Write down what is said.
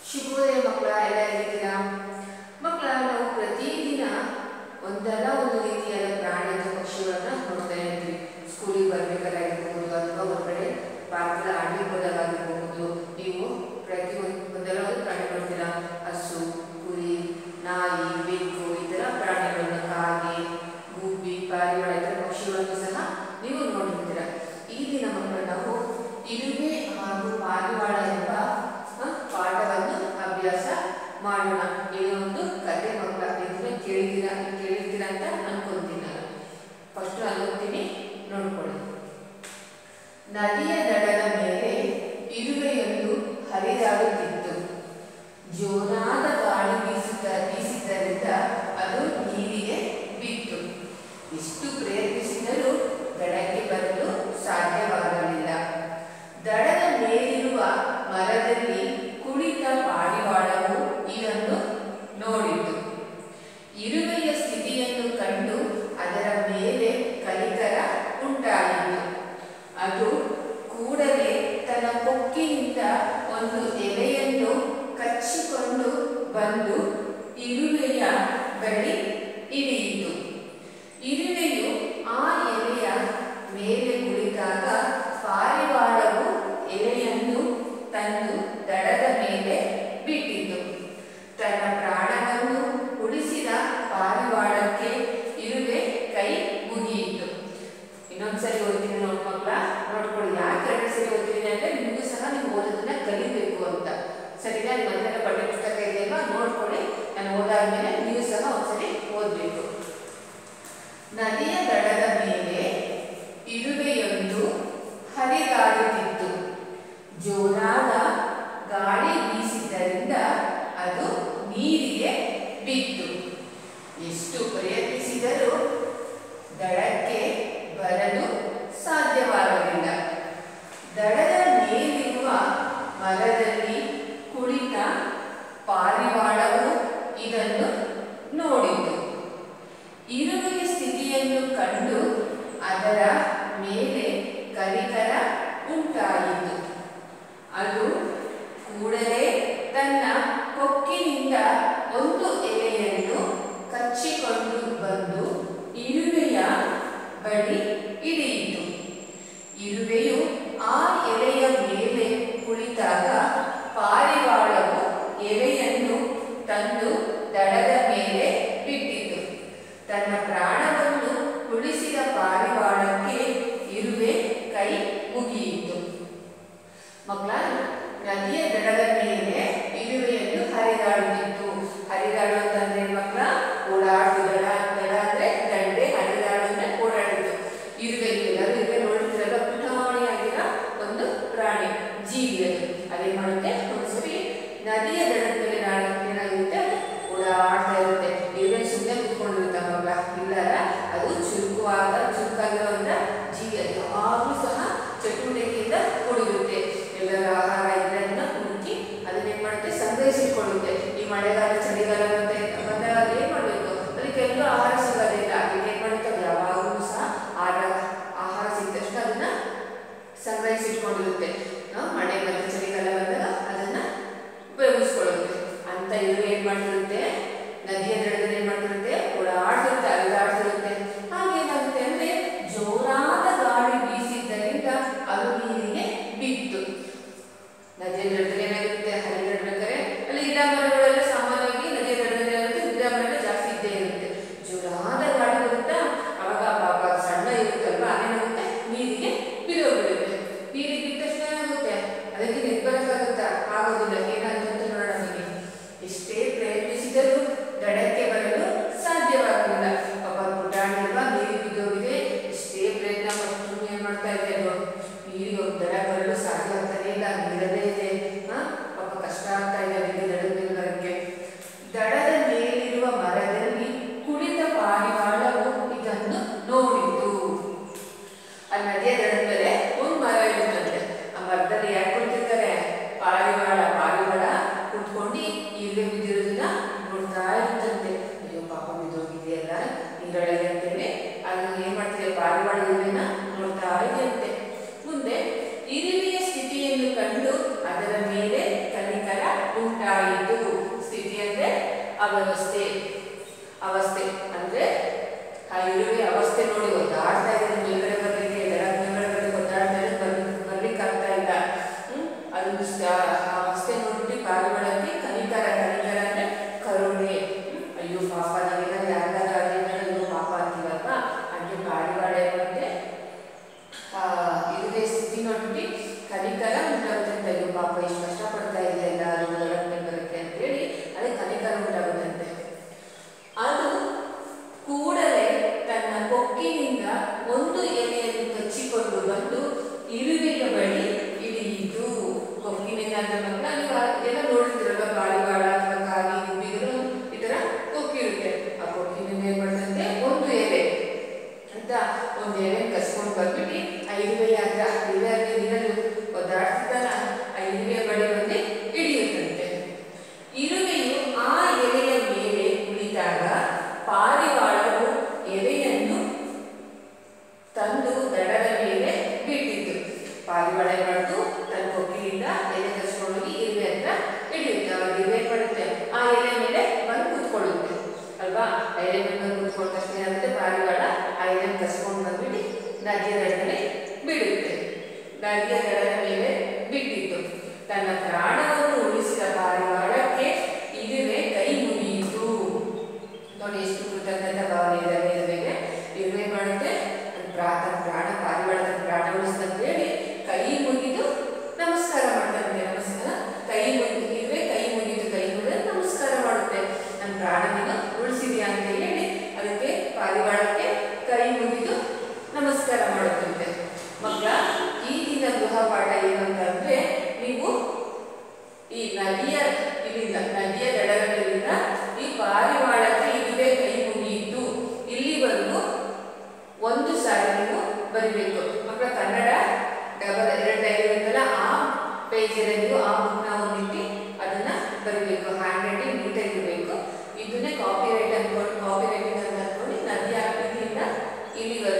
ಶುಭೋದಯ ಮಕ್ಕಳ ಎಲ್ಲ ಹೇಗಿದ್ದೀರಾ ಮಕ್ಕಳ ನಾವು ಪ್ರತಿದಿನ ಒಂದಲ್ಲ ಒಂದು ರೀತಿಯಾದ ಪ್ರಾಣಿ ಅಥವಾ ಪಕ್ಷಿಗಳನ್ನ ನೋಡ್ತಾ ಇರ್ತೀವಿ ಸ್ಕೂಲಿಗೆ ಬರ್ಬೇಕಾಗಿರ್ಬೋದು ಅಥವಾ ಹೊರಗಡೆ ಪಾರ್ಕಲ್ಲಿ ಆಡ್ಲಿಕ್ಕೆ ಹೋದಾಗಿರ್ಬೋದು ನೀವು ಪ್ರತಿ ಒಂದು ಒಂದಲ್ಲ ಒಂದು ಪ್ರಾಣಿ ನೋಡ್ತೀರಾ ಹಸು ಕುರಿ ನಾಯಿ ಬೆಕ್ಕು ಈ ಥರ ಪ್ರಾಣಿಗಳನ್ನ ಕಾಗೆ ಗುಬ್ಬಿ ಪಾರಿವಾಳ ಈ ಥರ ಪಕ್ಷಿಗಳನ್ನು ಸಹ ನೀವು ನೋಡಿರ್ತೀರ ಈ ದಿನ ಮಕ್ಕಳು ನಾವು ಇರುವೆ ಹಾಗೂ ಪಾರಿವಾಳ ಎಂಬ ಆ, ಪಾಠವನ್ನು ಅಭ್ಯಾಸ ಮಾಡೋಣ ಇದು ಒಂದು ಕತೆ ಮಕ್ಕಳ ಇದನ್ನ ಕೇಳಿದ್ದೀರಾ ಕೇಳಿರ್ತೀರಾ ಅಂತ ಅನ್ಕೊಂತೀನಿ ನಾನು ಫಸ್ಟ್ ನಾನು ಓದ್ತೀನಿ ನೋಡ್ಕೊಳ್ಳಿ ನದಿಯ ದಡದ ಮೇಲೆ ಇರುವೆಯೊಂದು ಹರಿದಾಡುತ್ತಿತ್ತು ಜೋರಾದ ಗಾಳಿ ಬೀಸುತ್ತ ಬೀಸಿದ್ದರಿಂದ ಅದು ನೀರಿಗೆ ಬಿತ್ತು ಎಷ್ಟು ಪ್ರಯತ್ನಿಸಿದರೂ ದಡಕ್ಕೆ ಬರಲು ಸಾಧ್ಯವಾಗಲಿಲ್ಲ ದಡದ ಮೇಲಿರುವ ಮರದಲ್ಲಿ ಕುಳಿತ ಪಾರಿವಾಳವು ಇದನ್ನು ನೋಡಿತು ಇರುವೆಯ ಸ್ಥಿತಿಯನ್ನು ಕಂಡು ಅದರ ಮೇಲೆ ಕಲಿಕರ ಉಂಟಾಯಿತು ಅದು ಕೂಡಲೇ ತನ್ನ ಕೊಕ್ಕಿನಿಂದ ಒಂದು ಎಲೆಯನ್ನು ಕಚ್ಚಿಕೊಂಡು ಬಂದು ಇರುವೆಯ ಬಳಿ ಇಳಿಯಿತು ಇರುವೆಯು ಆ ಎಲೆಯ ಮೇಲೆ ಕುಳಿತಾಗ ಪಾರಿವಾಳವು ಎಲೆಯನ್ನು ತಂದು ದಡದ ಮೇಲೆ ಬಿಟ್ಟಿತು ತನ್ನ ಪ್ರಾಣವನ್ನು ಉಳಿಸಿದ ಪಾರಿವಾಳಕ್ಕೆ ಇರುವೆ ಕೈ ಮುಗಿಯಿತು ಇನ್ನೊಂದ್ಸರಿ ಓದ್ತೀನಿ ನೋಡ್ ಮಕ್ಕಳ ನೋಡ್ಕೊಳ್ಳಿ ಯಾಕೆ ಎರಡು ಸರಿ ಓದ್ತೀನಿ ಅಂದ್ರೆ ನಿಮಗೂ ಸಹ ನೀವು ಓದೋದನ್ನ ಕಲಿಬೇಕು ಅಂತ ಸರಿನಾ ನಿಮ್ಮ ಮನೆಯಲ್ಲ ಪಠ್ಯ ಪುಸ್ತಕ ಇದೆಯಲ್ವಾ ನೋಡ್ಕೊಳ್ಳಿ ನಾನು ಓದಾದ್ಮೇಲೆ ನೀವು ಸಹ ಒಂದ್ಸರಿ ಓದ್ಬೇಕು ನದಿಯ ದಡದ ಮೇಲೆ ಇರುವೆಯೊಂದು ಹರಿದಾಡುತ್ತಿತ್ತು ಜೋರಾದ ಗಾಳಿ ಬೀಸಿದ್ದರಿಂದ ಅದು ನೀರಿಗೆ ಬಿತ್ತು ಎಷ್ಟು ಪ್ರಯತ್ನಿಸಿದರೂ ದಡಕ್ಕೆ ಬರಲು ಸಾಧ್ಯವಾಗಲಿಲ್ಲ ದಡದ ಮೇಲಿರುವ ಮರದಲ್ಲಿ ಕುಳಿತ ಪಾರಿವಾಳವು ಇದನ್ನು ನೋಡಿತು ಇರುವೆಯ ಸ್ಥಿತಿಯನ್ನು ಕಂಡು ಅದರ ಮೇಲೆ ಕರಿಕರ ಉಂಟಾಯಿತು ಅದು ಕೂಡಲೇ ತನ್ನ ಕೊಕ್ಕಿನಿಂದ ಒಂದು ಎಲೆಯನ್ನು ಕಚ್ಚಿಕೊಂಡು ಬಂದು ಇರುವೆಯ ಬಳಿ ಇಳಿಯಿತು ಇರುವೆಯು ಆ ಎಲೆಯ ಮೇಲೆ ಕುಳಿತಾಗ ಪಾರಿವಾಳವು ಎಲೆಯನ್ನು ತಂದು ದಡದ ಮೇಲೆ ಬಿಟ್ಟಿತು ತನ್ನ ಪ್ರಾಣವನ್ನು ಉಳಿಸಿದ ಪಾರಿವಾಳಕ್ಕೆ ಇರುವೆ ಕೈ ಮುಗಿಯಿತು ಮಕ್ಕಳ ನದಿಯ ದಡದ ಮೇಲೆ ಇರುವೆಯನ್ನು ಹರಿದಾಡುತ್ತಿತ್ತು ಹರಿದಾಡು ಅಂತಂದ್ರೆ ಮಕ್ಕಳ ಓಡಾಡು ದಡ ದಡ ಅಂದ್ರೆ ದಂಡೆ ಹರಿದಾಡು ಅಂದ್ರೆ ಓಡಾಡಿತ್ತು ಇರುವೆ ಎಲ್ಲರೂ ಇರುವೆ ನೋಡಿರ್ತೀರಲ್ಲ ಪುಟಾಣಿಯಾಗಿರೋ ಒಂದು ಪ್ರಾಣಿ ಜೀವಿ ಅದು ಅದೇನ್ ಮಾಡುತ್ತೆ ಒಂದ್ಸರಿ ನದಿಯ ದಡದ ಮೇಲೆ ನಾಡ ಏನಾಗಿರುತ್ತೆ ಅದು ಓಡಾಡ್ತಾ ಇರುತ್ತೆ ಇರುವೆ ಸುಮ್ಮನೆ ಕುತ್ಕೊಂಡಿರುತ್ತೆ ಮಗ ಇಲ್ಲರ ಅದು ಚುರುಕುವಾದ ಚುರುಕಾಗಿರುವಂತ ಜೀವಿ ಅದು ಯಾವಾಗಲೂ ಸಹ ಚಟುವಟಿಕೆಯಿಂದ ಕೂಡಿರುತ್ತೆ ಎಲ್ಲರ ಆಹಾರ ಇದನ್ನ ಹುಡುಕಿ ಅದನ್ನೇನ್ ಮಾಡುತ್ತೆ ಸಂಗ್ರಹಿಸಿಕೊಳ್ಳುತ್ತೆ ಈ ಮಳೆಗಾಲ ಚಳಿಗಾಲ ಮತ್ತೆ ಬಂದಾಗ ಅದು ಏನ್ ಮಾಡ್ಬೇಕು ಅದಕ್ಕೆಲ್ಲೂ ಆಹಾರ ಸಿಗೋದಿಲ್ಲ ಅದಕ್ಕೆ ಏನ್ ಮಾಡುತ್ತೆ ಅದು ಯಾವಾಗಲೂ ಸಹ ಆಹಾರ ಆಹಾರ ಸಿಕ್ಕ ತಕ್ಷಣ ಅದನ್ನ ಸಂಗ್ರಹಿಸಿಟ್ಕೊಂಡಿರುತ್ತೆ ಆ, ಮಳೆ ಮತ್ತೆ ಚಳಿಗಾಲ ಬಂದಾಗ ಅದನ್ನ ಉಪಯೋಗಿಸ್ಕೊಳ್ಳುತ್ತೆ ಅಂತ ಇರುವೆ ಏನ್ ಮಾಡ್ತಿರುತ್ತೆ ನದಿಯ ದಡದಲ್ಲಿ ಏನ್ ಮಾಡ್ತಿರುತ್ತೆ ಓಡಾಡ್ತಿರುತ್ತೆ ಅಲೆದಾಡ್ತಿರುತ್ತೆ ಹಾಗೇನಾಗುತ್ತೆ ಅಂದ್ರೆ ಜೋರಾದ ಗಾಳಿ ಬೀಸಿದ್ದರಿಂದ ಅದು ನೀರಿಗೆ ಬಿತ್ತು ನದಿಯ ದಡದಲ್ಲಿ ಏನಾಗಿರುತ್ತೆ ಹರಿದಾಡ್ಬೇಕಾದ್ರೆ ಅಲ್ಲಿ ಗಿಡ ಮರಗಳೆಲ್ಲ ಸಾಮಾನ್ಯವಾಗಿ ನದಿಯ ದಡದಲ್ಲಿ ಏನಾಗುತ್ತೆ ಗಿಡ ಮರಗಳು ಜಾಸ್ತಿ ಇದ್ದೇ ಇರುತ್ತೆ ಜೋರಾದ ಗಾಳಿ ಬರುತ್ತಾ ಅವಾಗ ಪಾಪ ಅದು ಸಣ್ಣ ಇರುತ್ತಲ್ವಾ ಅದೇನಾಗುತ್ತೆ ನೀರಿಗೆ ಬಿದ್ದೋಗ್ಬಿಡುತ್ತೆ ನೀರಿಗೆ ಬಿದ್ದ ತಕ್ಷಣ ಏನಾಗುತ್ತೆ ಅದಕ್ಕೆ ನಿರ್ಬರಕ್ಕಾಗುತ್ತಾ ಆಗೋದಿಲ್ಲ ಏನಾಗುತ್ತೆ ನೋಡೋಣ ನಿಮಗೆ ಎಷ್ಟೇ ಪ್ರಯತ್ನಿಸಿದರೂ ದಡಕ್ಕೆ ಬರಲು ಸಾಧ್ಯವಾಗಲಿಲ್ಲ ಪಾಪ ಪುಟಾಣಿ ಅಲ್ವಾ ನೀರಿಗೆ ಬಿದ್ದೋಗಿದೆ ಎಷ್ಟೇ ಪ್ರಯತ್ನ ಪಟ್ಟು ಏನ್ ಮಾಡ್ತಾ ಇದೆ ಅದು ನೀರಿಗೆ ಒಂದು ದಡ ಬರಲು ಸಾಧ್ಯ ಆಗ್ತಾನೆ ಇಲ್ಲ ನೀರಲ್ಲೇ ಇದೆ ಅವ್ಯವಸ್ಥೆ ಅವಸ್ಥೆ ಅಂದ್ರೆ ಆ ಇರುವೆ ಅವಸ್ಥೆ ನೋಡಿ ಒದ್ದಾಡ್ತಾ ಇದೆ ಮೇಲ್ಗಡೆ ಬರ್ಲಿಕ್ಕೆ ದಡ ಮೇಲ್ಗಡೆ ಒದ್ದಾಡ್ತಾ ಇದೆ ಬರ್ಲಿಕ್ಕೆ ಬರ್ಲಿಕ್ಕೆ ಆಗ್ತಾ ಇಲ್ಲ ಹ್ಮ್ ಅದು ಸ- ಆ ಅವಸ್ಥೆ ನೋಡ್ಬಿಟ್ಟು ಪಾರಿವಾಳಕ್ಕೆ ಕನಿಕರ ಕನಿಕರ ಅಂದ್ರೆ ಕರುಣೆ ಹ್ಮ್? ಅಯ್ಯೋ ಪಾಪ ನಾವೇನಾದ್ರು ಯಾರಿಗಾದ್ರೂ ಅದೇನಾದ್ರು ಅಯ್ಯೋ ಪಾಪ ಅಂತೀವಲ್ವಾ ಹಂಗೆ ಪಾರಿವಾಳ ಮತ್ತೆ ಆ ಇರುವೆ ಸ್ಥಿತಿ ನೋಡ್ಬಿಟ್ಟು ಕನಿಕರ ಉಂಟಾಗುತ್ತಂತೆ ಅಯ್ಯೋ ಪಾಪ ಇಷ್ಟು ಕಷ್ಟಪಡ್ತಾ ಇದೆ ಎಲ್ಲ ಅದು ಹೊರಗೆ ಮೇಲೆ ಬರುತ್ತೆ ಅಂತೇಳಿ ಅದಕ್ಕೆ ಕನಿಕರ ಉಂಟಾಗುತ್ತಂತೆ ಅದು ಕೂಡಲೇ ತನ್ನ ಕೊಕ್ಕಿನಿಂದ ಒಂದು ಎಲೆಯನ್ನು ಕಚ್ಚಿಕೊಂಡು ಬಂದು ಇರುವೆಯ ಬಳಿ ಇಳಿಯಿತು ಕೊಕ್ಕಿನಿಂದ ಅಂದ್ರೆ ಮಕ್ಕಳ ನೀವು ಆ- ಎಲ್ಲ ನೋಡಿರ್ತೀರಲ್ಲ ಪಾರಿವಾಳ ಅಥವಾ ಕಾಗಿ ಗುಬ್ಬಿಗಳು ಈ ತರ ಕೊಕ್ಕಿರುತ್ತೆ ಆ ಕೊಕ್ಕಿನಿಂದ ಏನ್ ಮಾಡ್ತಂತೆ ಒಂದು ಎಲೆ ಅಂತ ಒಂದು ಎಲೆ ಕಸ್ಕೊಂಡು ಬಂದ್ಬಿಟ್ಟು ಆ ಇರುವೆಯ ಹತ್ರ ಇರುವೆ ಹತ್ರ ನೀರಲ್ಲಿ ಒದ್ದಾಡ್ತಿದ್ದಲ್ಲ ಆ ಇರುವೆಯ ಬಳಿ ಬಂದು ಹಿಡಿಯುತ್ತಂತೆ ಇರುವೆಯು ಆ ಎಲೆಯ ಮೇಲೆ ಕುಳಿತಾಗ ಪಾರಿವಾಳವು ಎಲೆಯನ್ನು ತಂದು ದಡದ ಮೇಲೆ ಬಿಟ್ಟಿತು ಪಾರಿವಾಳ ಏನ್ ಮಾಡ್ತು ತನ್ನ ಕೊಕ್ಕಿನಿಂದ ಎಲೆ ಕಸ್ಕೊಂಡೋಗಿ ಇರುವೆ ಹತ್ರ ಹಿಡಿಯುತ್ತೆ ಅವಾಗ ಇರುವೆ ಏನ್ ಮಾಡುತ್ತೆ ಆ ಎಲೆ ಮೇಲೆ ಬಂದು ಕೂತ್ಕೊಳ್ಳುತ್ತೆ ಅಲ್ವಾ ಆ ಎಲೆ ಮೇಲೆ ಬಂದು ಕೂತ್ಕೊಂಡ ತಕ್ಷಣ ಏನಾಗುತ್ತೆ ಪಾರಿವಾಳ ಆ ಎಲೆ ಕಸ್ಕೊಂಡು ಬಂದ್ಬಿಟ್ಟು ನದಿಯ ದಡದಲ್ಲಿ ಬಿಡುತ್ತೆ ನದಿಯ ದಡದ ಮೇಲೆ ಬಿಟ್ಟಿತ್ತು ತನ್ನ ಪ್ರಾಣವನ್ನು ಉಳಿಸಿದ ಪಾರಿವಾಳಕ್ಕೆ ಇರುವೆ ಕೈ ಮುಗಿಯಿತು ನೋಡಿ ಎಷ್ಟು ಕೃತಜ್ಞತಾ ಭಾವನೆ ಇದೆ ಇರುವೆಗೆ ಇರುವೆ ಮಾಡುತ್ತೆ ತನ್ನ ಪ್ರಾ ತನ್ನ ಪ್ರಾಣ ಪಾರಿವಾಳ ತನ್ನ ಪ್ರಾಣ ಉಳಿಸ್ತಂತ ಹೇಳಿ ಕೈ ಮುಗಿದು ನಮಸ್ಕಾರ ಮಾಡ್ತಂತೆ ನಮಸ್ಕಾರ ಕೈ ಮುಗಿ ಇರುವೆ ಕೈ ಮುಗಿದು ಕೈ ಮುಗಿದು ನಮಸ್ಕಾರ ಮಾಡುತ್ತೆ ನನ್ನ ಪ್ರಾಣ ನೀನು ಉಳಿಸಿದ್ಯಾ ಅಂತ ಹೇಳಿ ಅದಕ್ಕೆ ಪಾರಿವಾಳಕ್ಕೆ ಕೈ ಮುಗಿದು ನಮಸ್ಕಾರ ಮಾಡುತ್ತಂತೆ ಮಕ್ಕಳ ಈ ದಿನ ಗೃಹ ಪಾಠ ಏನು ಅಂತಂದ್ರೆ ನೀವು ಈ ನದಿಯ ಇಲ್ಲಿಂದ ನದಿಯ ದಡಗಳಿಂದ ಈ ಪಾರಿವಾಳಕ್ಕೆ ಇರುವೆ ಕೈ ಮುಗಿಯಿತು ಇಲ್ಲಿವರೆಗೂ ಒಂದು ಸಾರಿ ನೀವು ಬರಿಬೇಕು ಮಕ್ಕಳ ಕನ್ನಡ ಡಬಲ್ ಎರಡು ಟೈಮ್ ಇರುತ್ತಲ್ಲ ಆ ಪೇಜಲ್ಲಿ ನೀವು ಆ ಬುಕ್ನ ಒಂದಿಟ್ಟು ಅದನ್ನ ಬರಿಬೇಕು ಹ್ಯಾಂಡ್ ರೈಟಿಂಗ್ ನೀಟಾಗಿ ಇರಬೇಕು ಇದನ್ನೇ ಕಾಪಿ ರೈಟ್ ಅನ್ಕೊಂಡು ಕಾಪಿ ರೈಟಿಂಗ್ ಅಂತ ಅನ್ಕೊಂಡು ನದಿಯ ಇಲ್ಲಿಂದ ಇಲ್ಲಿವರೆಗೂ